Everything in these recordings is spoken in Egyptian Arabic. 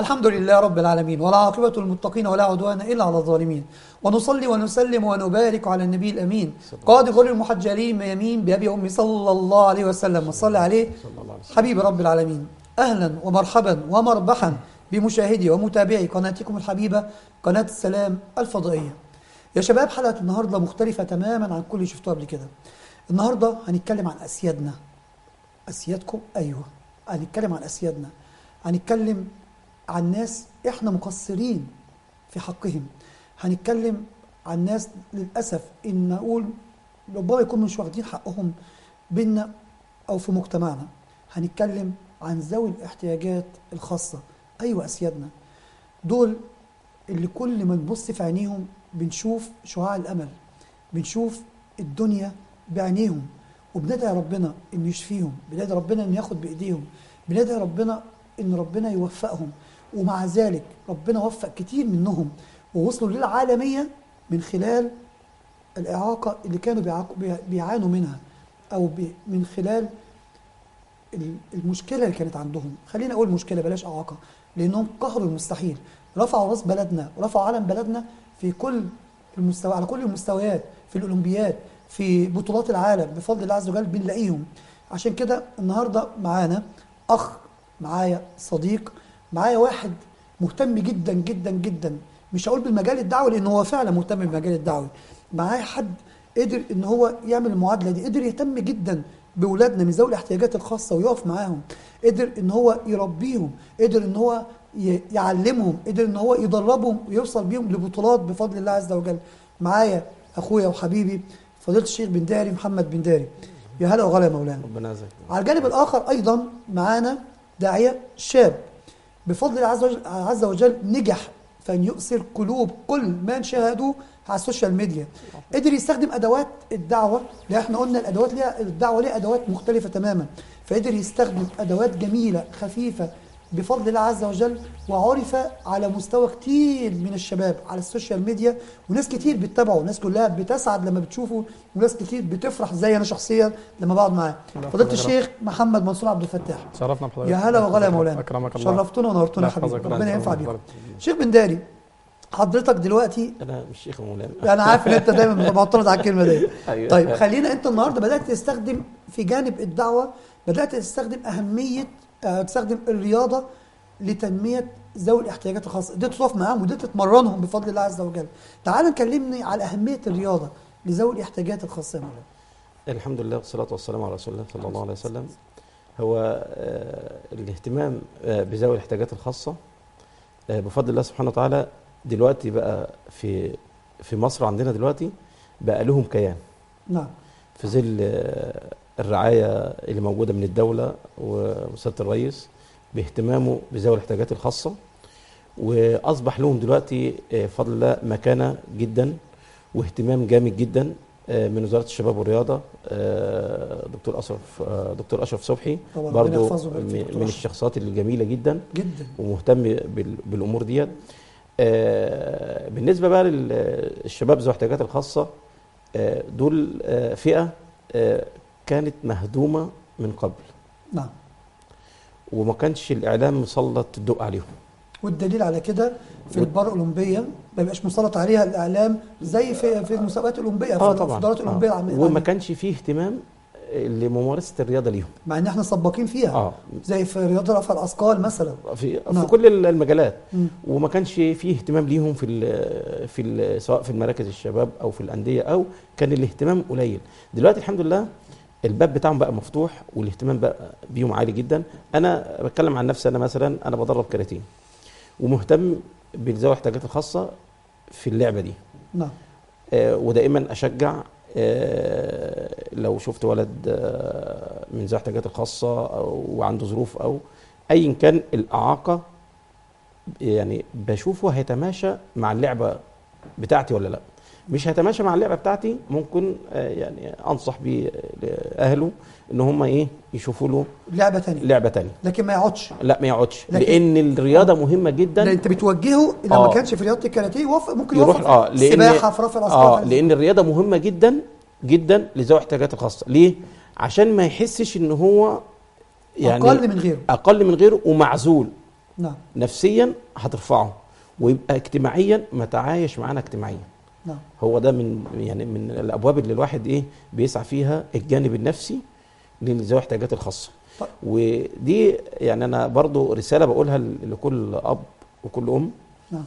الحمد لله رب العالمين ولا عاقبة للمتقين ولا عدوان إلا على الظالمين ونصلي ونسلم ونبارك على النبي الأمين قائد غر المحجلين يمين بأبي أمي صلى الله عليه وسلم وصلي عليه حبيب رب العالمين أهلا ومرحبا ومربحا بمشاهدي ومتابعي قناتكم الحبيبة قناة السلام الفضائية يا شباب حلقة النهاردة مختلفة تماما عن كل اللي شفتوه قبل كده النهاردة هنتكلم عن أسيادنا أسيادكم أيوة هنتكلم عن أسيادنا هنتكلم عن ناس إحنا مقصرين في حقهم هنتكلم عن ناس للأسف إن نقول ربما يكونوا مش واخدين حقهم بينا أو في مجتمعنا هنتكلم عن ذوي الاحتياجات الخاصة أيوة أسيادنا دول اللي كل ما نبص في عينيهم بنشوف شعاع الأمل بنشوف الدنيا بعينيهم وبندعي ربنا انه يشفيهم بندعي ربنا انه ياخد بايديهم بندعي ربنا ان ربنا يوفقهم ومع ذلك ربنا وفق كتير منهم ووصلوا للعالميه من خلال الاعاقه اللي كانوا بيعاق- بي- بيعانوا منها او بي- من خلال ال- المشكله اللي كانت عندهم خلينا اقول مشكله بلاش اعاقه لانهم قهروا المستحيل رفعوا راس بلدنا ورفعوا علم بلدنا في كل المستوى على كل المستويات في الاولمبياد في بطولات العالم بفضل الله عز وجل بنلاقيهم عشان كده النهارده معانا اخ معايا صديق معايا واحد مهتم جدا جدا جدا مش هقول بالمجال الدعوي لان هو فعلا مهتم بالمجال الدعوي معايا حد قدر ان هو يعمل المعادله دي قدر يهتم جدا باولادنا من ذوي الاحتياجات الخاصه ويقف معاهم قدر ان هو يربيهم قدر ان هو ي- يعلمهم قدر ان هو يدربهم ويوصل بيهم لبطولات بفضل الله عز وجل معايا اخويا وحبيبي فضيله الشيخ بن داري محمد بن داري يا هلا وغلا يا مولانا ربنا يجزاك على الجانب الاخر ايضا معانا داعيه شاب بفضل الله عز وجل, عز وجل نجح فان يؤثر قلوب كل من شاهدوه على السوشيال ميديا قدر يستخدم ادوات الدعوه لان احنا قلنا الادوات ليها الدعوه ليها ادوات مختلفه تماما فقدر يستخدم ادوات جميله خفيفه بفضل الله عز وجل وعرف على مستوى كتير من الشباب على السوشيال ميديا وناس كتير بتتابعه وناس كلها بتسعد لما بتشوفه وناس كتير بتفرح زي انا شخصيا لما بقعد معاه فضيله الشيخ محمد منصور عبد الفتاح شرفنا بحضرتك يا هلا وغلا يا مولانا اكرمك الله شرفتونا ونورتونا يا الله حبيبي يحفظك. ربنا ينفع الله بيكم يحفظك. شيخ بن داري حضرتك دلوقتي انا مش شيخ مولانا انا عارف ان انت دايما معترض على الكلمه دي أيوة. طيب خلينا انت النهارده بدات تستخدم في جانب الدعوه بدات تستخدم اهميه آه، تستخدم الرياضه لتنميه ذوي الاحتياجات الخاصه قدرت تقف معاهم وقدرت تتمرنهم بفضل الله عز وجل تعال نكلمني على اهميه الرياضه لذوي الاحتياجات الخاصه يا مولانا الحمد لله والصلاه والسلام على رسول الله صلى الله عليه وسلم هو آه، الاهتمام آه، بذوي الاحتياجات الخاصه آه، بفضل الله سبحانه وتعالى دلوقتي بقى في في مصر عندنا دلوقتي بقى لهم كيان نعم في ظل آه، الرعايه اللي موجوده من الدوله وسياده الرئيس باهتمامه بذوي الاحتياجات الخاصه واصبح لهم دلوقتي آه، بفضل الله مكانه جدا واهتمام جامد جدا آه، من وزاره الشباب والرياضه آه، دكتور اشرف آه، دكتور اشرف صبحي طبعا ربنا برضو يحفظه ويبارك فيه من دكتور من أشرف. الشخصيات الجميله جدا جدا ومهتم بال- بالامور ديت آه، بالنسبه بقى للشباب ذوي الاحتياجات الخاصه آه، دول آه، فئه آه، كانت مهدومه من قبل نعم وما كانش الاعلام مسلط الضوء عليهم والدليل على كده في البار الاولمبيه ما بيبقاش مسلط عليها الاعلام زي في في المسابقات الاولمبيه اه في طبعا الدورات الاولمبيه آه. العام- وما العالمية. كانش فيه اهتمام آه، لممارسه الرياضه ليهم مع ان احنا سباقين فيها اه زي في رياضه رفع الاثقال مثلا في نعم. في كل المجالات مم. وما كانش فيه اهتمام ليهم في ال في ال سواء في المراكز الشباب او في الانديه او كان الاهتمام قليل دلوقتي الحمد لله الباب بتاعهم بقى مفتوح والاهتمام بقى بيهم عالي جدا انا بتكلم عن نفسي انا مثلا انا بدرب كاراتيه ومهتم بذوي الاحتياجات الخاصه في اللعبه دي نعم آه، ودائما اشجع آه، لو شفت ولد آه، من ذوي الاحتياجات الخاصه او وعنده ظروف او ايا كان الاعاقه يعني بشوفه هيتماشى مع اللعبه بتاعتي ولا لا مش هيتماشى مع اللعبه بتاعتي ممكن آه، يعني انصح بيه لاهله ان هم ايه يشوفوا له لعبه ثانيه لعبه تانية لكن ما يقعدش لا ما يقعدش لكن- لان الرياضه مهمه جدا لان انت بتوجهه لما آه. كانش في رياضه الكاراتيه يوفق ممكن يروح يوفق اه في لان السباحه في رفع الاثقال اه حاجة زي لان الرياضه مهمه جدا جدا لذوي الاحتياجات الخاصه ليه عشان ما يحسش ان هو يعني اقل من غيره اقل من غيره ومعزول نعم نفسيا هترفعه ويبقى اجتماعيا متعايش معانا اجتماعيا نعم هو ده من يعني من الابواب اللي الواحد ايه بيسعى فيها الجانب النفسي لذوي الاحتياجات الخاصه طيب. ودي يعني انا برضو رساله بقولها ل- لكل اب وكل ام نعم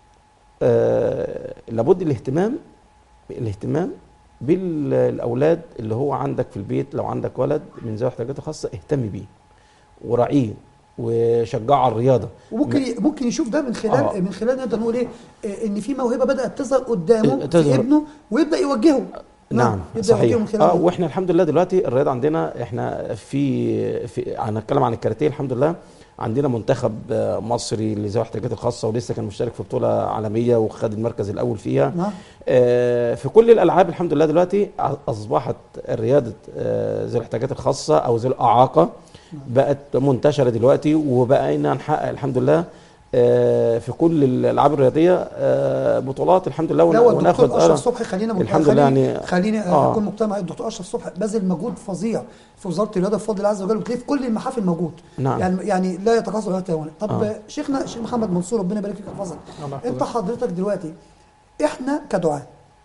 آه لابد الاهتمام الاهتمام بالاولاد اللي هو عندك في البيت لو عندك ولد من ذوي الاحتياجات الخاصه اهتم بيه وراعيه وشجعه على الرياضه وممكن ممكن يشوف ده من خلال آه. من خلال نقدر نقول ايه آه، ان في موهبه بدات تظهر قدامه في تظهر. ابنه ويبدا يوجهه نعم يبدا صحيح يوجهه من خلال اه ده. واحنا الحمد لله دلوقتي الرياضه عندنا احنا في في هنتكلم عن الكاراتيه الحمد لله عندنا منتخب آه، مصري لذوي الاحتياجات الخاصه ولسه كان مشترك في بطوله عالميه وخد المركز الاول فيها نعم آه، في كل الالعاب الحمد لله دلوقتي اصبحت رياضه آه، ذوي الاحتياجات الخاصه او ذوي الاعاقه بقت منتشره دلوقتي وبقينا نحقق الحمد لله آه، في كل الالعاب الرياضيه آه، بطولات الحمد لله لا هو ون- الدكتور اشرف آه، صبحي خلينا مت- الحمد لله خليني يعني خليني آه. اكون مقتنع معاك الدكتور اشرف صبحي بذل مجهود فظيع في وزاره الرياضه بفضل الله عز وجل وتلاقيه في كل المحافل موجود نعم. يعني يعني لا يتقاصر ولا يتوانى طب آه. شيخنا الشيخ محمد منصور ربنا يبارك فيك ويحفظك الله يحفظك. انت حضرتك دلوقتي احنا كدعاة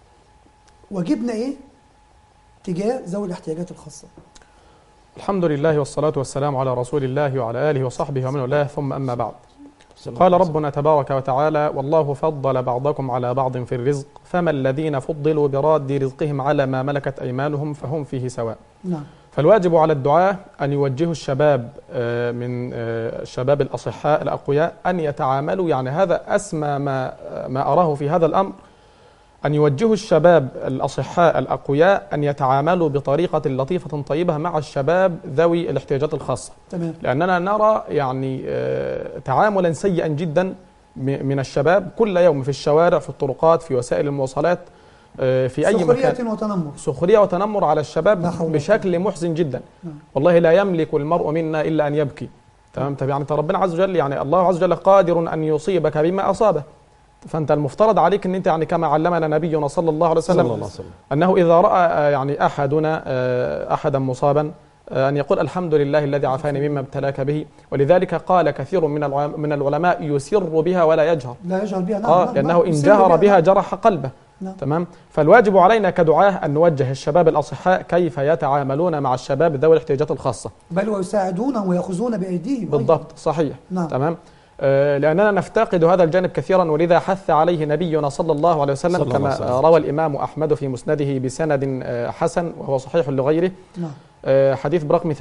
واجبنا ايه تجاه ذوي الاحتياجات الخاصه الحمد لله والصلاة والسلام على رسول الله وعلى آله وصحبه ومن والاه ثم أما بعد قال ربنا تبارك وتعالى والله فضل بعضكم على بعض في الرزق فما الذين فضلوا براد رزقهم على ما ملكت أيمانهم فهم فيه سواء نعم فالواجب على الدعاة أن يوجهوا الشباب آه، من آه، الشباب الأصحاء الأقوياء أن يتعاملوا يعني هذا أسمى ما ما أراه في هذا الأمر أن يوجهوا الشباب الأصحاء الأقوياء أن يتعاملوا بطريقة لطيفة طيبة مع الشباب ذوي الاحتياجات الخاصة تمام لأننا نرى يعني آه، تعاملا سيئا جدا م- من الشباب كل يوم في الشوارع في الطرقات في وسائل المواصلات آه، في أي مكان سخريه وتنمر سخرية وتنمر على الشباب لا حول ولا بشكل محزن جدا نعم. والله لا يملك المرء منا إلا أن يبكي تمام طب يعني ربنا عز وجل يعني الله عز وجل قادر أن يصيبك بما أصابه فأنت المفترض عليك أن أنت يعني كما علمنا نبينا صلى الله عليه صلى وسلم الله عليه وسلم أنه إذا رأى آه، يعني أحدنا آه، أحدا مصابا آه، أن يقول الحمد لله الذي عافاني مما ابتلاك به ولذلك قال كثير من العلماء- من العلماء يسر بها ولا يجهر لا يجهل بها نعم آه نعم، لأنه نعم. إن يسر جهر بها نعم. جرح قلبه نعم. تمام فالواجب علينا كدعاة أن نوجه الشباب الأصحاء كيف يتعاملون مع الشباب ذوي الاحتياجات الخاصة بل ويساعدونهم ويأخذون بأيديهم أيضاً. بالضبط صحيح نعم. تمام آه، لأننا نفتقد هذا الجانب كثيرا ولذا حث عليه نبينا صلى الله عليه وسلم صلى الله كما عليه وسلم. آه، روى الإمام أحمد في مسنده بسند آه، حسن وهو صحيح لغيره نعم آه، حديث برقم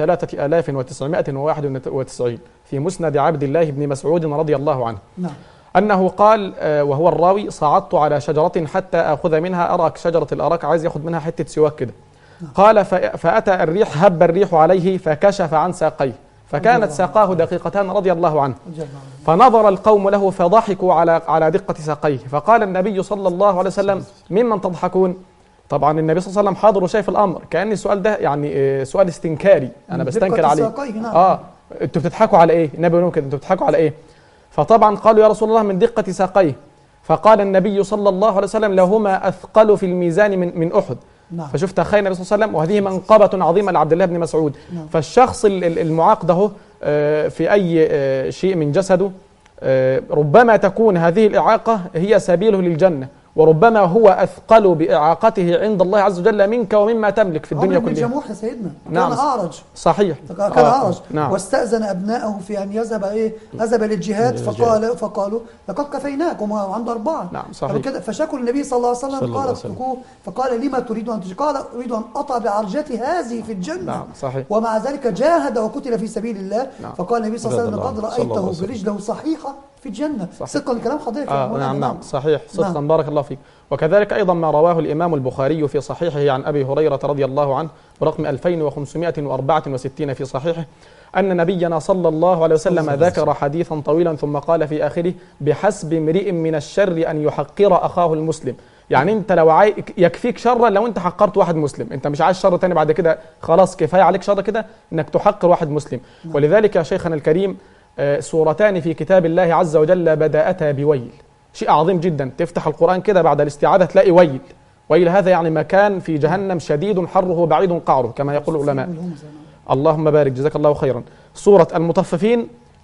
3991 في مسند عبد الله بن مسعود رضي الله عنه نعم أنه قال آه، وهو الراوي صعدت على شجرة حتى آخذ منها أراك شجرة الأراك عايز ياخذ منها حتة سواك كده قال ف- فأتى الريح هب الريح عليه فكشف عن ساقيه فكانت ساقاه دقيقتان رضي الله عنه رضي الله عنه. فنظر القوم له فضحكوا على على دقة ساقيه فقال النبي صلى الله عليه وسلم ممن تضحكون طبعا النبي صلى الله عليه وسلم حاضر وشايف الامر كان السؤال ده يعني آه، سؤال استنكاري انا من بستنكر دقة عليه ساقيه، نعم. اه انتوا بتضحكوا على ايه النبي يقول لهم كده انتوا بتضحكوا على ايه فطبعا قالوا يا رسول الله من دقة ساقيه فقال النبي صلى الله عليه وسلم لهما اثقل في الميزان من من احد نعم فشوف تخيل النبي صلى الله عليه وسلم وهذه منقبة عظيمة لعبد الله بن مسعود نعم. فالشخص ال- ال- المعاق ده آه، في أي آه، شيء من جسده آه، ربما تكون هذه الإعاقة هي سبيله للجنة وربما هو أثقل بإعاقته عند الله عز وجل منك ومما تملك في الدنيا عمرو بن كلها جموح يا سيدنا نعم. كان أعرج صحيح كان آه، أعرج نعم واستأذن أبنائه في أن يذهب إيه ذهب للجهاد للجهاد. فقال فقالوا لقد كفيناك وما عنده أربعة نعم طب صحيح كده فشكوا النبي صلى الله عليه وسلم صلى الله قال عليه وسلم. اتركوه فقال لما تريد أن تجي قال أريد أن أطأ بعرجتي هذه في الجنة نعم صحيح ومع ذلك جاهد وقتل في سبيل الله نعم. فقال النبي صلى الله عليه وسلم رضي لقد الله- صلى الله عليه رأيته وسلم. برجله صحيحة في الجنة صحيح. صدقا لكلام حضرتك يا آه مولانا. نعم نعم صحيح صدقا نعم. بارك الله فيك وكذلك أيضا ما رواه الإمام البخاري في صحيحه عن أبي هريرة رضي الله عنه برقم 2564 في صحيحه أن نبينا صلى الله عليه وسلم ذكر حديثا طويلا ثم قال في آخره بحسب امرئ من الشر أن يحقر أخاه المسلم يعني انت لو عاي... يكفيك شرا لو انت حقرت واحد مسلم انت مش عايز شر تاني بعد كده خلاص كفايه عليك شر كده انك تحقر واحد مسلم ولذلك يا شيخنا الكريم آه، سورتان في كتاب الله عز وجل بدأتا بويل شيء عظيم جدا تفتح القرآن كده بعد الاستعاذة تلاقي ويل ويل هذا يعني مكان في جهنم شديد حره بعيد قعره كما يقول العلماء اللهم بارك جزاك الله خيرا سورة المطففين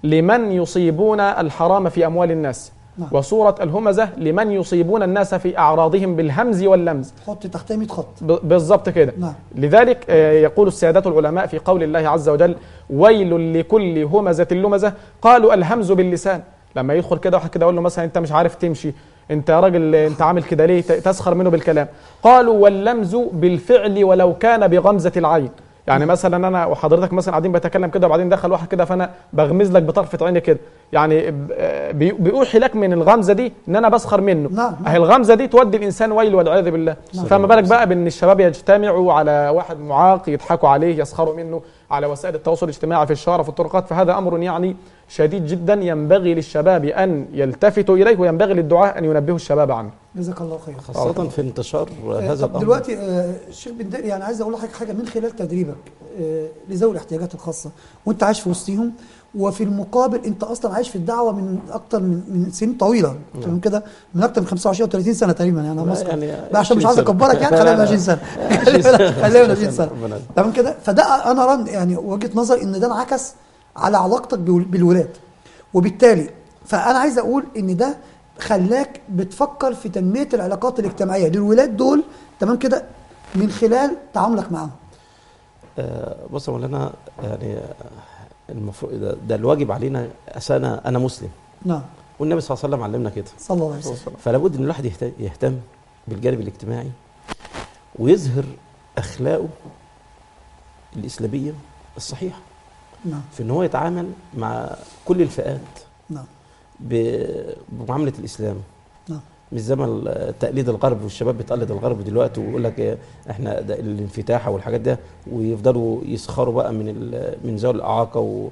لمن يصيبون الحرام في أموال الناس نعم. وسورة الهمزة لمن يصيبون الناس في أعراضهم بالهمز واللمز حط تحتها 100 خط ب- بالضبط كده نعم لذلك آه، يقول السادة العلماء في قول الله عز وجل ويل لكل همزة لمزة قالوا الهمز باللسان لما يدخل كده واحد كده يقول له مثلا انت مش عارف تمشي انت يا راجل انت عامل كده ليه ت- تسخر منه بالكلام قالوا واللمز بالفعل ولو كان بغمزة العين يعني مثلا انا وحضرتك مثلا قاعدين بتكلم كده وبعدين دخل واحد كده فانا بغمز لك بطرفه عيني كده يعني ب- آه، بي- بيوحي لك من الغمزه دي ان انا بسخر منه نعم. اهي الغمزه دي تودي الانسان ويل والعياذ بالله نعم. فما بالك بقى بان الشباب يجتمعوا على واحد معاق يضحكوا عليه يسخروا منه على وسائل التواصل الاجتماعي في الشوارع في الطرقات فهذا امر يعني شديد جدا ينبغي للشباب ان يلتفتوا اليه وينبغي للدعاة ان ينبهوا الشباب عنه جزاك الله خير خاصة في انتشار هذا طب الأمر دلوقتي آه، الشيخ بن داري يعني عايز اقول لحضرتك حاجه من خلال تدريبك آه، لذوي الاحتياجات الخاصه وانت عايش في وسطهم وفي المقابل انت اصلا عايش في الدعوه من اكتر من من سنين طويله تمام كده من اكتر من 25 او 30 سنه تقريبا يعني انا لا، مسكر يعني لا عشان مش 20 عايز سنة. اكبرك يعني لا، خليها لا، 20 سنه 20 سنة. خليها 20 سنه ربنا تمام كده فده انا ارى يعني وجهه نظري ان ده انعكس على علاقتك بال- بالولاد وبالتالي فانا عايز اقول ان ده خلاك بتفكر في تنميه العلاقات الاجتماعيه للولاد دول تمام كده من خلال تعاملك معاهم آه، بص يا مولانا يعني آه، المفروض ده, ده الواجب علينا أصل انا انا مسلم نعم والنبي صلى الله عليه وسلم علمنا كده صلى الله عليه وسلم فلا بد ان الواحد يهت- يهتم بالجانب الاجتماعي ويظهر اخلاقه الاسلاميه الصحيحه نعم في ان هو يتعامل مع كل الفئات نعم ب- بمعامله الاسلام نعم مش زي ما ال- تقليد الغرب والشباب بتقلد الغرب دلوقتي ويقول لك إيه، احنا ده الانفتاح والحاجات ده ويفضلوا يسخروا بقى من ال- من ذوي الاعاقه و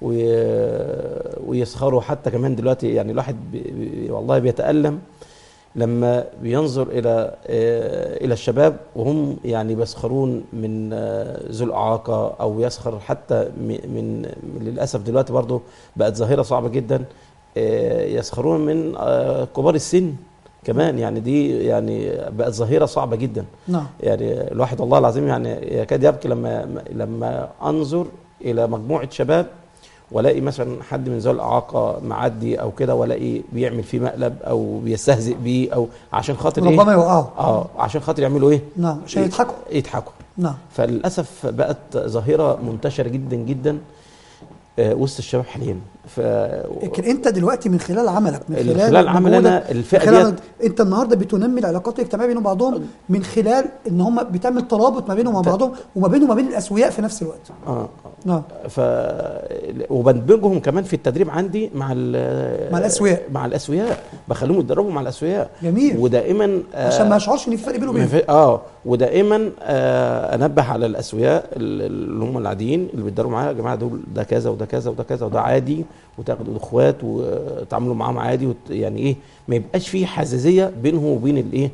وي- ويسخروا حتى كمان دلوقتي يعني الواحد بي بي والله بيتألم لما بينظر الى آه، الى الشباب وهم يعني بيسخرون من آه، ذو الاعاقه او يسخر حتى م- من من- للاسف دلوقتي برضه بقت ظاهره صعبه جدا آه، يسخرون من آه، كبار السن كمان يعني دي يعني بقت ظاهره صعبه جدا نعم يعني الواحد والله العظيم يعني يكاد يبكي لما لما انظر الى مجموعه شباب والاقي مثلا حد من ذوي الاعاقه معدي او كده والاقي بيعمل فيه مقلب او بيستهزئ بيه او عشان خاطر ايه ربما يوقعوا اه عشان خاطر يعملوا ايه نعم عشان يضحكوا يضحكوا نعم فللاسف بقت ظاهره منتشره جدا جدا آه، وسط الشباب حاليا ف لكن انت دلوقتي من خلال عملك من من خلال خلال عمل مجهودك، أنا الفئة من خلال ديت- عملك، انت النهارده بتنمي العلاقات الاجتماعيه بينهم بعضهم من خلال ان هم بتعمل ترابط ما بينهم وما بعضهم وما بينهم وما بين الاسوياء في نفس الوقت اه نعم ف وبندمجهم كمان في التدريب عندي مع ال- مع الأسوياء. مع الاسوياء بخليهم يتدربوا مع الاسوياء جميل ودائما آه، عشان ما يشعرش ان في فرق بينه ما وبينهم في- اه ودائما آه انبه على الاسوياء ال- اللي هم العاديين اللي بيتدربوا معايا يا جماعه دول ده كذا وده كذا وده كذا وده عادي وتاخدوا اخوات وتعاملوا معاهم عادي وت- يعني ايه ما يبقاش في حزازيه بينه وبين الايه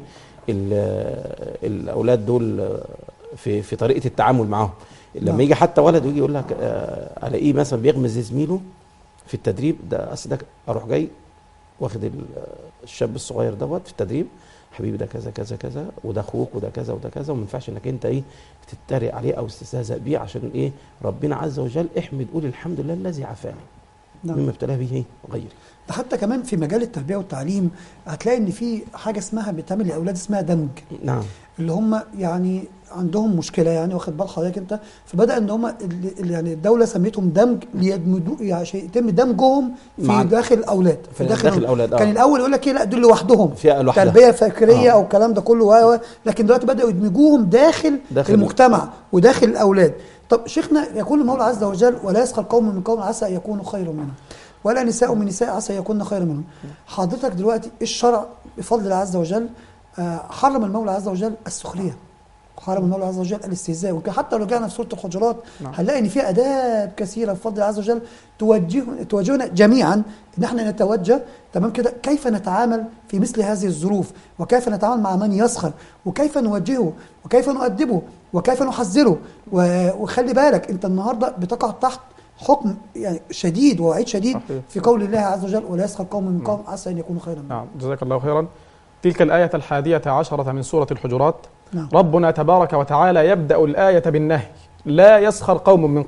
ال- الاولاد دول في في طريقه التعامل معاهم نعم. لما يجي حتى ولد ويجي يقول لك آه الاقيه مثلا بيغمز زميله في التدريب ده اصل ده اروح جاي واخد ال- الشاب الصغير دوت في التدريب حبيبي ده كذا كذا كذا وده اخوك وده كذا وده كذا وما ينفعش انك انت ايه تتريق عليه او تستهزأ بيه عشان ايه ربنا عز وجل احمد قول الحمد لله الذي عافاني نعم مما ابتلاه به غيري ده حتى كمان في مجال التربيه والتعليم هتلاقي ان في حاجه اسمها بتعمل لاولاد اسمها دمج نعم اللي هم يعني عندهم مشكله يعني واخد بال حضرتك انت فبدا ان هم ال- ال- يعني الدوله سميتهم دمج ليدمجوا يعني عشان يتم دمجهم في مع- داخل الاولاد في داخل الأولاد، آه. كان الاول يقول لك ايه لا دول لوحدهم فئة لوحدها. تربيه فكريه آه. او الكلام ده كله و- و- لكن دلوقتي بداوا يدمجوهم داخل, داخل- المجتمع وداخل الاولاد طب شيخنا يقول المولى عز وجل ولا يسخر قوم من قوم عسى ان يكونوا خيرا منهم ولا نساء من نساء عسى ان يكون خيرا منهم حضرتك دلوقتي الشرع بفضل الله عز وجل آه، حرم المولى عز وجل السخريه حرم المولى عز وجل الاستهزاء وكان حتى لو رجعنا في سوره الحجرات نعم. هنلاقي ان في اداب كثيره بفضل الله عز وجل توجه توجهنا جميعا ان احنا نتوجه تمام كده كيف نتعامل في مثل هذه الظروف وكيف نتعامل مع من يسخر وكيف نوجهه وكيف نؤدبه وكيف نحذره و- وخلي بالك انت النهارده بتقع تحت حكم يعني شديد ووعيد شديد صحيح. في قول الله عز وجل ولا يسخر قوم من قوم عسى ان يكونوا خيرا منهم نعم جزاك الله خيرا تلك الآية الحادية عشرة من سورة الحجرات نعم ربنا تبارك وتعالى يبدأ الآية بالنهي لا يسخر قوم من قوم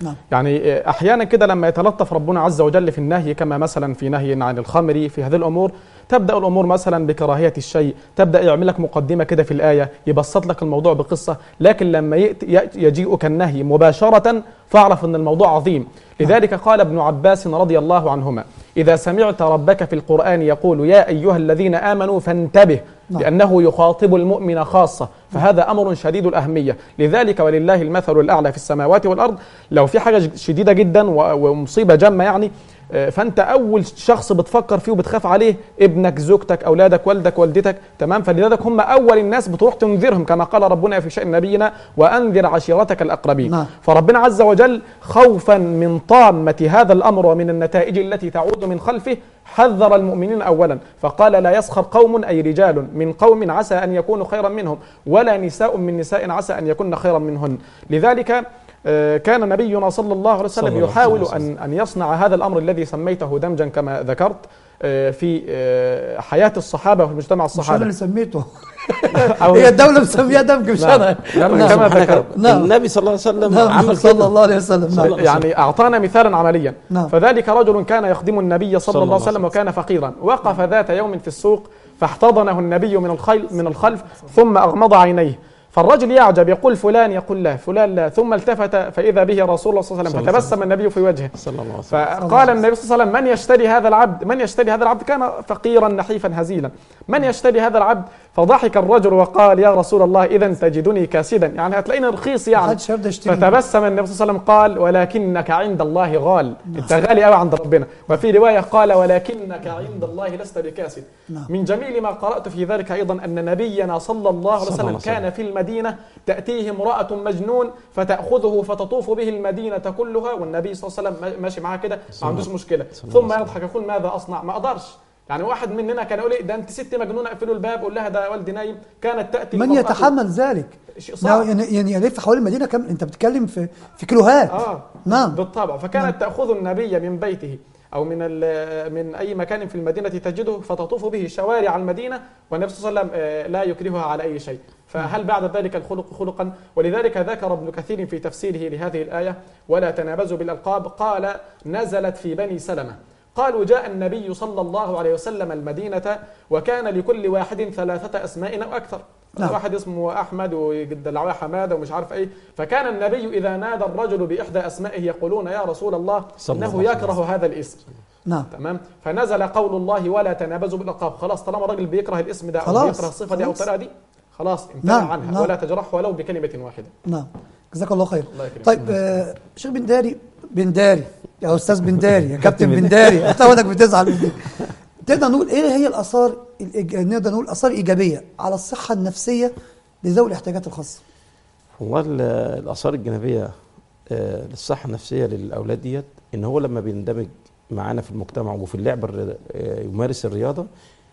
نعم يعني آه، احيانا كده لما يتلطف ربنا عز وجل في النهي كما مثلا في نهي عن الخمر في هذه الامور تبدا الامور مثلا بكراهيه الشيء تبدا يعمل لك مقدمه كده في الايه يبسط لك الموضوع بقصه لكن لما يأتي- يأتي- يجيئك النهي مباشره فاعرف ان الموضوع عظيم لذلك قال ابن عباس رضي الله عنهما اذا سمعت ربك في القران يقول يا ايها الذين امنوا فانتبه نعم. لأنه يخاطب المؤمن خاصة فهذا أمر شديد الأهمية لذلك ولله المثل الأعلى في السماوات والأرض لو في حاجة ج- شديدة جدا و- ومصيبة جامة يعني آه، فأنت أول شخص بتفكر فيه وبتخاف عليه ابنك زوجتك أولادك والدك والدتك تمام فلذلك هم أول الناس بتروح تنذرهم كما قال ربنا في شأن نبينا وأنذر عشيرتك الأقربين نعم. فربنا عز وجل خوفا من طامة هذا الأمر ومن النتائج التي تعود من خلفه حذر المؤمنين أولا فقال لا يسخر قوم أي رجال من قوم عسى أن يكونوا خيرا منهم ولا نساء من نساء عسى أن يكن خيرا منهن لذلك آه، كان نبينا صلى الله عليه صلى وسلم الله يحاول عليه وسلم. أن أن يصنع هذا الأمر الذي سميته دمجا كما ذكرت آه، في آه، حياة الصحابة وفي مجتمع مش انا الصحابة اللي سميته أو- هي الدولة مسميها دمج مش نعم. انا نعم. نعم. كما سبحانك ذكر. رب. نعم. النبي صلى الله عليه وسلم نعم عمل صلى كده الله عليه وسلم صلى نعم الله يعني أعطانا مثالا عمليا نعم. فذلك رجل كان يخدم النبي صلى, الله عليه وسلم وكان فقيرا وقف ذات يوم في السوق فاحتضنه النبي من الخيل من الخلف ثم أغمض عينيه فالرجل يعجب يقول فلان يقول لا فلان لا ثم التفت فإذا به رسول الله صلى الله عليه وسلم صلى الله عليه فتبسم النبي في وجهه صلى الله عليه وسلم فقال النبي صلى الله عليه وسلم من يشتري هذا العبد من يشتري هذا العبد كان فقيرا نحيفا هزيلا من يشتري هذا العبد فضحك الرجل وقال يا رسول الله إذا تجدني كاسدا يعني هتلاقيني رخيص يعني محدش يرضى يشتري فتبسم النبي صلى الله عليه وسلم قال ولكنك عند الله غال انت غالي قوي عند ربنا وفي روايه قال ولكنك عند الله لست بكاسد نعم. من جميل ما قرات في ذلك ايضا ان نبينا صلى الله عليه صلى الله وسلم عليه وسلم. كان في المدينه تاتيه امراه مجنون فتاخذه فتطوف به المدينه كلها والنبي صلى الله عليه وسلم ما- ماشي معاه كده ما عندوش مشكله صلى الله ثم عليه يضحك يقول ماذا اصنع ما اقدرش يعني واحد مننا كان يقول إيه ده انت ست مجنونه اقفلوا الباب قول لها ده والدي نايم كانت تاتي من المرأة- يتحمل ذلك شيء صعب يعني يعني يلف حوالين المدينه كم انت بتتكلم في في كيلوهات اه نعم بالطبع فكانت تأخذ النبي من بيته أو من ال- من أي مكان في المدينة تجده فتطوف به شوارع المدينة والنبي صلى الله عليه وسلم آه، لا يكرهها على أي شيء فهل بعد ذلك الخلق خلقا ولذلك ذكر ابن كثير في تفسيره لهذه الآية ولا تنابزوا بالألقاب قال نزلت في بني سلمة قالوا جاء النبي صلى الله عليه وسلم المدينة وكان لكل واحد ثلاثة أسماء أو أكثر نعم. واحد اسمه احمد ودلعواه حماده ومش عارف ايه فكان النبي اذا نادى الرجل باحدى اسمائه يقولون يا رسول الله صلى الله انه عليه يكره هذا الاسم نعم تمام فنزل قول الله ولا تنابزوا بالالقاب خلاص طالما الراجل بيكره الاسم ده او خلاص. بيكره الصفه دي او خلاص. الطريقه دي خلاص امتنع نعم. عنها نعم. ولا تجرح ولو بكلمه واحده نعم جزاك الله خير الله يكرمك. طيب آه شيخ بنداري بنداري يا استاذ بنداري يا كابتن بنداري اتودك بتزعل مني تقدر نقول ايه هي الاثار الإيج- نقدر نقول اثار ايجابيه على الصحه النفسيه لذوي الاحتياجات الخاصه والله ال- الاثار الجانبيه آه، للصحه النفسيه للاولاد ديت ان هو لما بيندمج معانا في المجتمع وفي اللعب الرياض- آه، يمارس الرياضه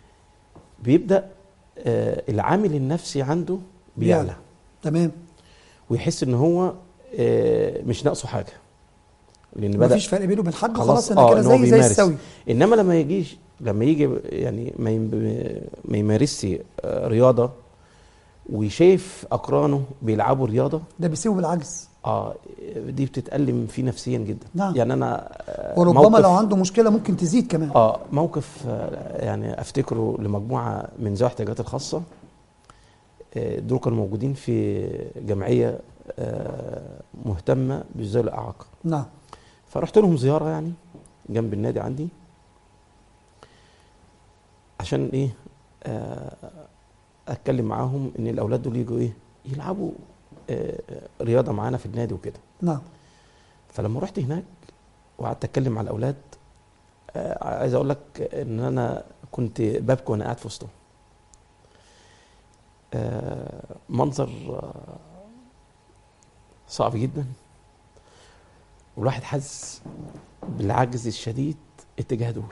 بيبدا آه، العامل النفسي عنده بيعلى تمام ويحس ان هو آه، مش ناقصه حاجه لان بدا مفيش فرق بينه وبين حد خلاص، خلاص انا آه، كده إن هو زي زي بيمارس. السوي انما لما يجيش لما يجي يعني ما يم- ما يمارسش آه، رياضه وشايف اقرانه بيلعبوا رياضه ده بيسيبه بالعجز اه دي بتتألم فيه نفسيا جدا نعم. يعني انا آه، وربما موقف- لو عنده مشكله ممكن تزيد كمان اه موقف آه، يعني افتكره لمجموعه من ذوي الاحتياجات الخاصه آه، دول كانوا موجودين في جمعيه آه، مهتمه بذوي الاعاقه نعم فرحت لهم زياره يعني جنب النادي عندي عشان ايه آه، اتكلم معاهم ان الاولاد دول يجوا ايه يلعبوا آه، رياضه معانا في النادي وكده نعم فلما رحت هناك وقعدت اتكلم مع الاولاد آه، عايز اقول لك ان انا كنت ببكي وانا قاعد في وسطهم آه، منظر آه، صعب جدا والواحد حس بالعجز الشديد اتجاه دول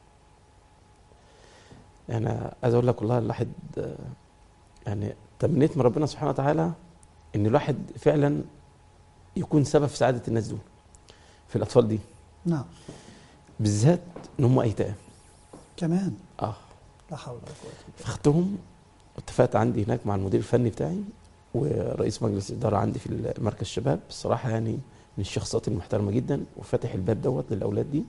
انا عايز اقول لك والله الواحد آه، يعني تمنيت من ربنا سبحانه وتعالى ان الواحد فعلا يكون سبب في سعاده الناس دول في الاطفال دي نعم بالذات ان هم ايتام كمان اه لا حول ولا قوه إلا فاخدتهم واتفقت عندي هناك مع المدير الفني بتاعي ورئيس مجلس الاداره عندي في مركز الشباب الصراحه يعني من الشخصيات المحترمه جدا وفاتح الباب دوت للاولاد دي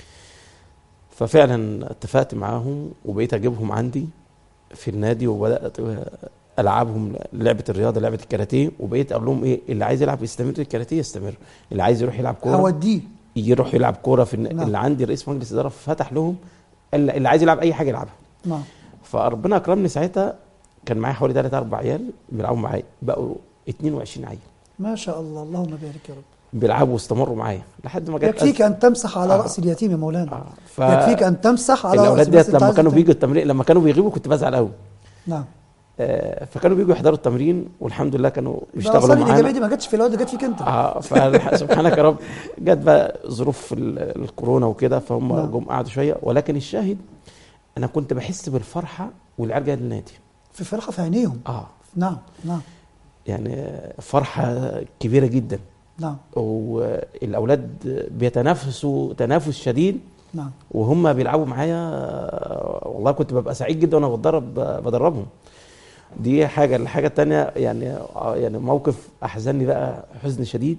ففعلا اتفقت معاهم وبقيت اجيبهم عندي في النادي وبدات العبهم لعبه الرياضه لعبه الكاراتيه وبقيت اقول لهم ايه اللي عايز يلعب يستمر في الكاراتيه يستمر اللي عايز يروح يلعب كوره اوديه يروح يلعب كوره في الن- نعم. اللي عندي رئيس مجلس اداره فتح لهم اللي اللي عايز يلعب اي حاجه يلعبها نعم فربنا اكرمني ساعتها كان معايا حوالي ثلاث اربع عيال بيلعبوا معايا بقوا 22 عيل ما شاء الله اللهم بارك يا رب بيلعبوا واستمروا معايا لحد ما جت يكفيك ان تمسح على آه. راس اليتيم يا مولانا آه. ف... يكفيك ان تمسح على راس الاولاد بس ديت أنت لما عايز كانوا تت- بيجوا التمرين لما كانوا بيغيبوا كنت بزعل قوي نعم آه، فكانوا بيجوا يحضروا التمرين والحمد لله كانوا ده بيشتغلوا اصلا الايجابيه معانا دي ما جاتش في الواد جت فيك انت اه فسبحانك يا رب جت بقى ظروف ال- الكورونا وكده فهم نعم. جم قعدوا شويه ولكن الشاهد انا كنت بحس بالفرحه والعيال جايه للنادي في فرحه في عينيهم اه نعم نعم يعني فرحه كبيره جدا نعم والاولاد بيتنافسوا تنافس شديد نعم وهم بيلعبوا معايا آه، والله كنت ببقى سعيد جدا وانا بتدرب بدربهم دي حاجه الحاجه التانية يعني آه، يعني موقف احزنني بقى حزن شديد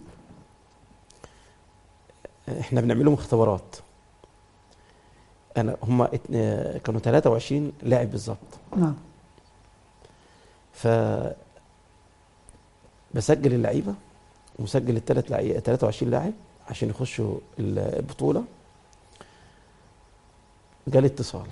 احنا بنعمل لهم اختبارات انا هم كانوا 23 لاعب بالظبط نعم ف بسجل اللعيبه ومسجل الثلاث لعيبه 23 لاعب عشان يخشوا البطوله جالي اتصال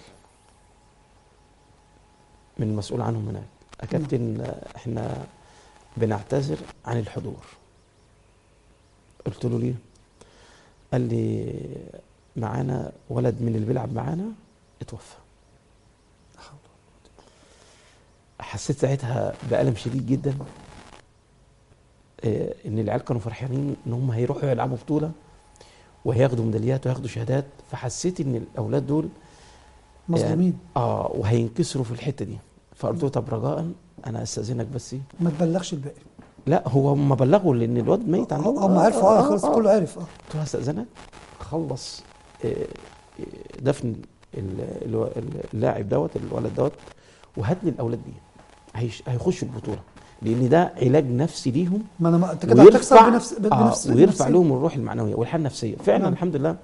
من المسؤول عنهم هناك يا كابتن احنا بنعتذر عن الحضور قلت له ليه قال لي معانا ولد من اللي بيلعب معانا اتوفى حسيت ساعتها بألم شديد جدا آه، ان العيال كانوا فرحانين ان هم هيروحوا يلعبوا بطوله وهياخدوا ميداليات وهياخدوا شهادات فحسيت ان الاولاد دول مظلومين اه وهينكسروا في الحته دي فقلت له طب رجاء انا استاذنك بس ما تبلغش الباقي لا هو هم بلغوا لان الواد ميت عندهم هم عرفوا اه خلاص كله عارف اه قلت له هستأذنك خلص آه، آه، دفن ال- الو- اللاعب دوت الولد دوت وهات لي الاولاد دي هيش- هيخشوا البطوله لان ده علاج نفسي ليهم ما انا ما انت كده هتكسب بنفس آه بنفس ويرفع بنفسية. لهم الروح المعنويه والحاله النفسيه فعلا نعم. الحمد لله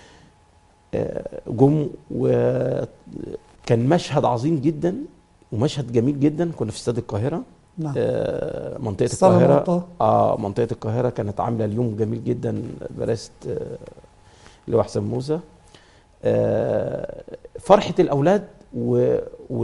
آه، جم وكان مشهد عظيم جدا ومشهد جميل جدا كنا في استاد القاهره نعم آه، منطقه الصالة القاهره المغطاة. اه منطقه القاهره كانت عامله اليوم جميل جدا برئاسه آه، لواء حسن موسى آه، فرحه الاولاد و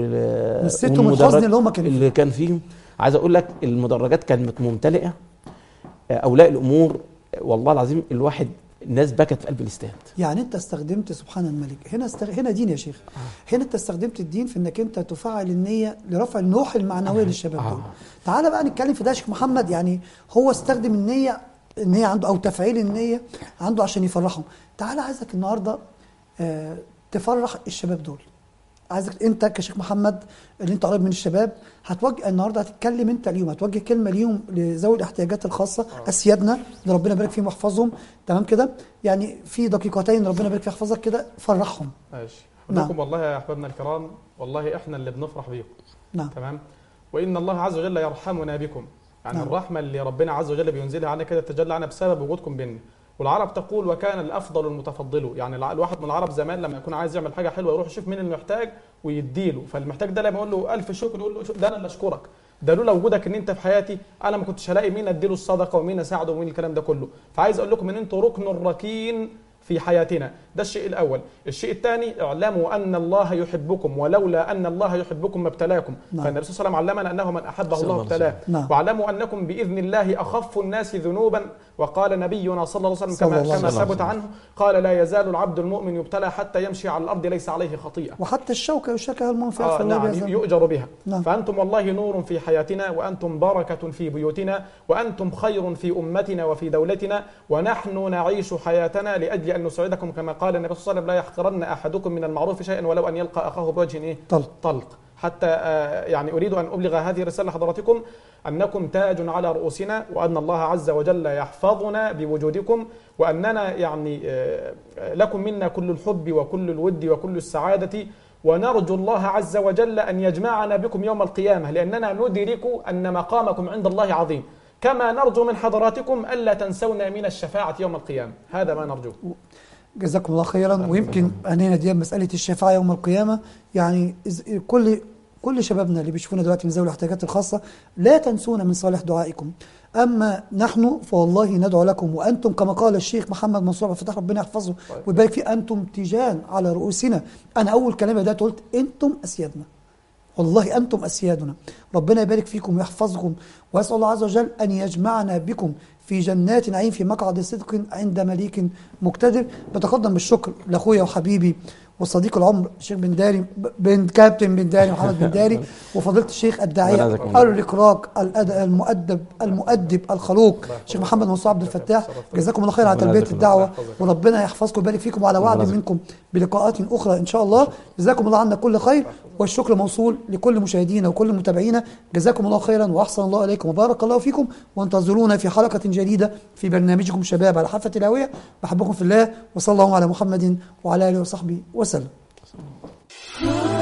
و- نسيتهم والمدرج- الحزن اللي هم كانوا فيه. اللي كان فيهم عايز اقول لك المدرجات كانت ممتلئه آه، اولياء الامور آه، والله العظيم الواحد الناس بكت في قلب الاستاد يعني انت استخدمت سبحان الملك هنا استغ... هنا دين يا شيخ هنا انت استخدمت الدين في انك انت تفعل النيه لرفع النوح المعنويه للشباب آه. دول تعالى بقى نتكلم في ده يا شيخ محمد يعني هو استخدم النيه النيه عنده او تفعيل النيه عنده عشان يفرحهم تعالى عايزك النهارده آه تفرح الشباب دول عايزك انت كشيخ محمد اللي انت قريب من الشباب هتوجه النهارده هتتكلم انت اليوم هتوجه كلمه اليوم لذوي الاحتياجات الخاصه اسيادنا اللي ربنا يبارك فيهم ويحفظهم تمام كده يعني في دقيقتين ربنا يبارك فيه يحفظك كده فرحهم ماشي نعم. لكم والله يا احبابنا الكرام والله احنا اللي بنفرح بيكم نعم تمام وان الله عز وجل يرحمنا بكم يعني نعم. الرحمه اللي ربنا عز وجل بينزلها علينا كده تجلى عنها بسبب وجودكم بينا والعرب تقول وكان الافضل المتفضل يعني الع- الواحد من العرب زمان لما يكون عايز يعمل حاجه حلوه يروح يشوف مين المحتاج ويديله فالمحتاج ده لما يقول له الف شكر يقول له شو- ده انا اللي اشكرك ده لولا وجودك ان انت في حياتي انا ما كنتش هلاقي مين اديله الصدقه ومين اساعده ومين الكلام ده كله فعايز اقول لكم ان انتوا ركن ركين في حياتنا ده الشيء الأول الشيء الثاني اعلموا أن الله يحبكم ولولا أن الله يحبكم ما ابتلاكم نعم. فالنبي صلى الله عليه وسلم علمنا أنه من أحبه صلى الله الله عليه ابتلاه نعم. واعلموا أنكم بإذن الله أخف الناس ذنوبا وقال نبينا صلى الله عليه وسلم صلى كما, الله كما عليه وسلم. ثبت عنه قال لا يزال العبد المؤمن يبتلى حتى يمشي على الأرض ليس عليه خطيئة وحتى الشوكه يشكها المنفعه آه فالله نعم بيزن. يؤجر بها نعم. فأنتم والله نور في حياتنا وأنتم بركة في بيوتنا وأنتم خير في أمتنا وفي دولتنا ونحن نعيش حياتنا لأجل أن نسعدكم كما قال النبي صلى الله عليه وسلم لا يحقرن أحدكم من المعروف شيئا ولو أن يلقى أخاه بوجه إيه؟ طلق طلق حتى آه، يعني أريد أن أبلغ هذه الرسالة لحضراتكم أنكم تاج على رؤوسنا وأن الله عز وجل يحفظنا بوجودكم وأننا يعني آه، لكم منا كل الحب وكل الود وكل السعادة ونرجو الله عز وجل أن يجمعنا بكم يوم القيامة لأننا ندرك أن مقامكم عند الله عظيم كما نرجو من حضراتكم ألا تنسونا من الشفاعة يوم القيامة هذا ما نرجوه جزاكم الله خيرا ويمكن أنينا دي مسألة الشفاعة يوم القيامة يعني إز- كل كل شبابنا اللي بيشوفونا دلوقتي من ذوي الاحتياجات الخاصة لا تنسونا من صالح دعائكم أما نحن فوالله ندعو لكم وأنتم كما قال الشيخ محمد منصور عبد الفتاح ربنا يحفظه ويبارك فيه أنتم تيجان على رؤوسنا أنا أول كلام بدأت قلت أنتم أسيادنا والله أنتم أسيادنا ربنا يبارك فيكم ويحفظكم وأسأل الله عز وجل أن يجمعنا بكم في جنات نعيم في مقعد صدق عند مليك مقتدر بتقدم بالشكر لأخويا وحبيبي وصديق العمر الشيخ بن داري بن كابتن بن داري محمد بن داري وفضيلة الشيخ الداعية ربنا يجزاكم الله. الرقراق الأد- المؤدب المؤدب الخلوق الشيخ محمد منصور عبد الفتاح جزاكم الله خير على ربنا تلبية يجزاكم الله. الدعوة وربنا يحفظكم ويبارك فيكم وعلى وعد ربنا يجزاكم. منكم بلقاءات أخرى إن شاء الله جزاكم الله عنا كل خير والشكر موصول لكل مشاهدينا وكل متابعينا جزاكم الله خيرا وأحسن الله إليكم وبارك الله فيكم وانتظرونا في حلقة جديدة في برنامجكم شباب على حافة الهاوية بحبكم في الله وصلى الله على محمد وعلى آله وصحبه وسلم Ah